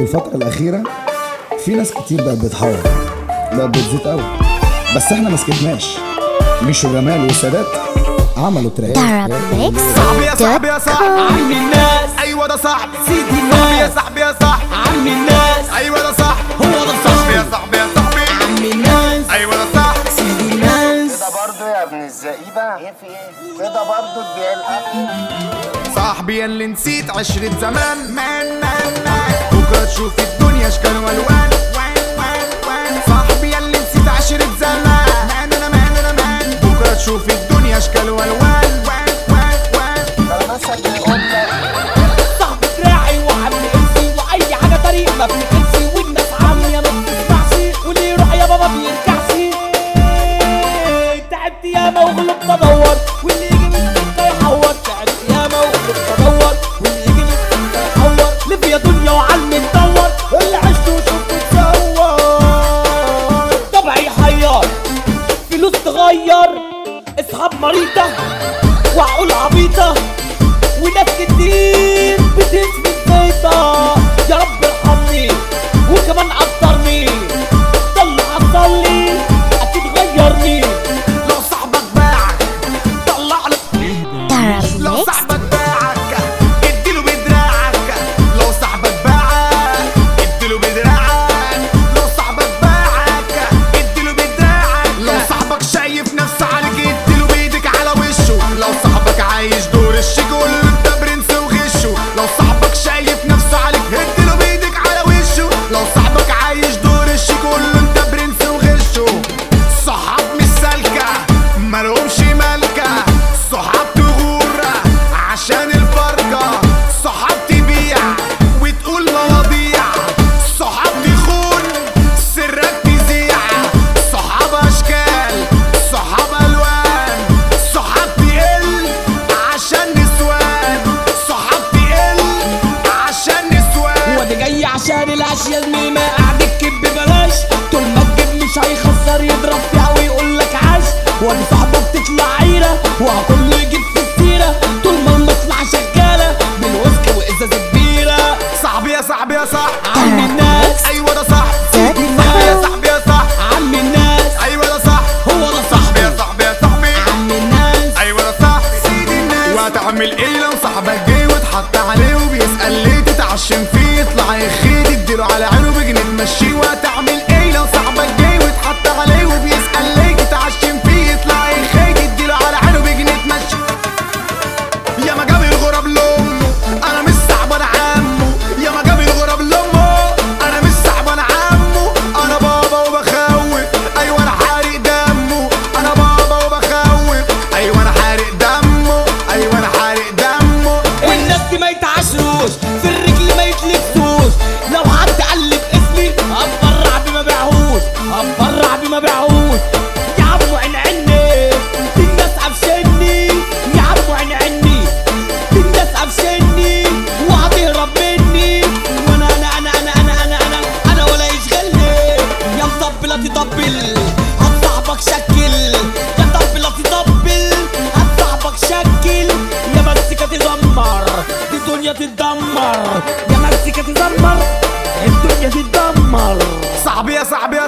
الفترة الأخيرة في ناس كتير بقت بتحور بقت بتزيد قوي بس احنا ما سكتناش مشوا جمال وسادات عملوا تراك صاحبي يا صاحبي يا صاحبي عم الناس ايوه ده صاحبي سيدي صاحبي يا الناس صاحبي يا صاحبي عم الناس ايوه ده صاحبي هو ده صاحبي يا صاحبي صاحبي يا صاحبي عم الناس ايوه ده صاحبي سيدي الناس كده برضه يا ابن الزئيبة ايه في ايه كده برضه تبيع الاكل صاحبي اللي نسيت عشرة زمان مان مان مان بكرة تشوف الدنيا اشكال والوان وان وان وان صاحبي اللي نسيت عشرة زمان مان انا مان انا مان بكرة تشوف الدنيا اشكال والوان وان وان وان ده مثل بيقول لك صاحب دراعي وعم انسي واي حاجه طريق ما بننسي والناس عمية ما بتسمعش واللي يروح يا بابا بيرجعش تعبت ياما وغلبت ادور واللي يجي من السكه يحور تعبت ياما وغلبت ادور واللي يجي من السكه يحور لف يا دنيا وعلم ندور اللي عشت وشفت تصور طبعي يحير فلوس تغير اصحاب مريضة وعقول عبيطة وناس كتير بتسمي الزيطة يا رب ارحمني وكمان قدرني ضل حصلي اكيد غيرني لو صاحبك باعك طلع له لو صاحبك باعك اديله بدراعك لو صاحبك باعك اديله بدراعك لو صاحبك باعك اديله بدراعك لو صاحبك شايف نفسه عليك اديله بايدك على وشه لو صاحبك عايش دور الشيك قول له انت برنس وغشه لو صاحبك شايف نفسه عليك اديله بايدك على وشه لو صاحبك عايش دور الشيك قول له انت برنس وغشه صحاب مش سالكة مالهمش مالكة صحاب تغور عشان الفرقة صحاب تبيع وتقول مواضيع صحاب تخون سرك تذيع صحاب اشكال صحاب الوان صحاب تقل عشان نسوان صحاب تقل عشان نسوان وانا جاي عشان الاشياء زميلي ما قاعد تكب ببلاش طول ما تجيب مش هيخسر يضرب فيها ويقول لك عاش وانا صاحبك تطلع عيرة وكله يجيب في السيرة طول ما المصلحة شغالة بالوسك وازازة كبيرة صاحبي يا صاحبي يا صاحبي عم الناس ايوه ده صاحبي سيدي صاحبي يا الناس صاحبي يا صاحبي عم الناس ايوه ده صاحبي هو ده صاحبي يا صاحبي صاحبي يا صاحبي عم الناس ايوه ده صاحبي سيدي الناس وهتعمل ايه لو صاحبك جه واتحط عليه وبيسأل ليه تتعشم فيه يطلع يخيد اديله على عينه بجنيه تمشيه وهتعمل ايه لو صاحبك جه واتحط عليه وبيسأل ليه تتعشم فيه يطلع يخيد اديله على عينه بجنيه تمشيه يا ما جاب الغراب لامه انا مش صعبان عمه يا ما جاب الغراب لامه انا مش صعبان عمه انا بابا وبخوف ايوه انا حارق دمه انا بابا وبخوف ايوه انا حارق دمه ايوه انا حارق دمه والناس دي ما يتعشروش في الرجل ما يتلبسوش لو حد قلب اسمي هتبرع بما بيعهوش هتبرع بما بيعهوش يا عمو عين عني دي الناس قفشني يا عمو عين عني دي الناس قفشني وهتهرب مني وانا انا انا انا انا انا انا انا ولا يشغلني يا مطبل لا تطبل هات صاحبك شكل يا مطبل لا تطبل هات صاحبك شكل يا مسكة تدمر دي الدنيا تتدمر يا مسكة تدمر الدنيا تتدمر صاحبي يا صاحبي يا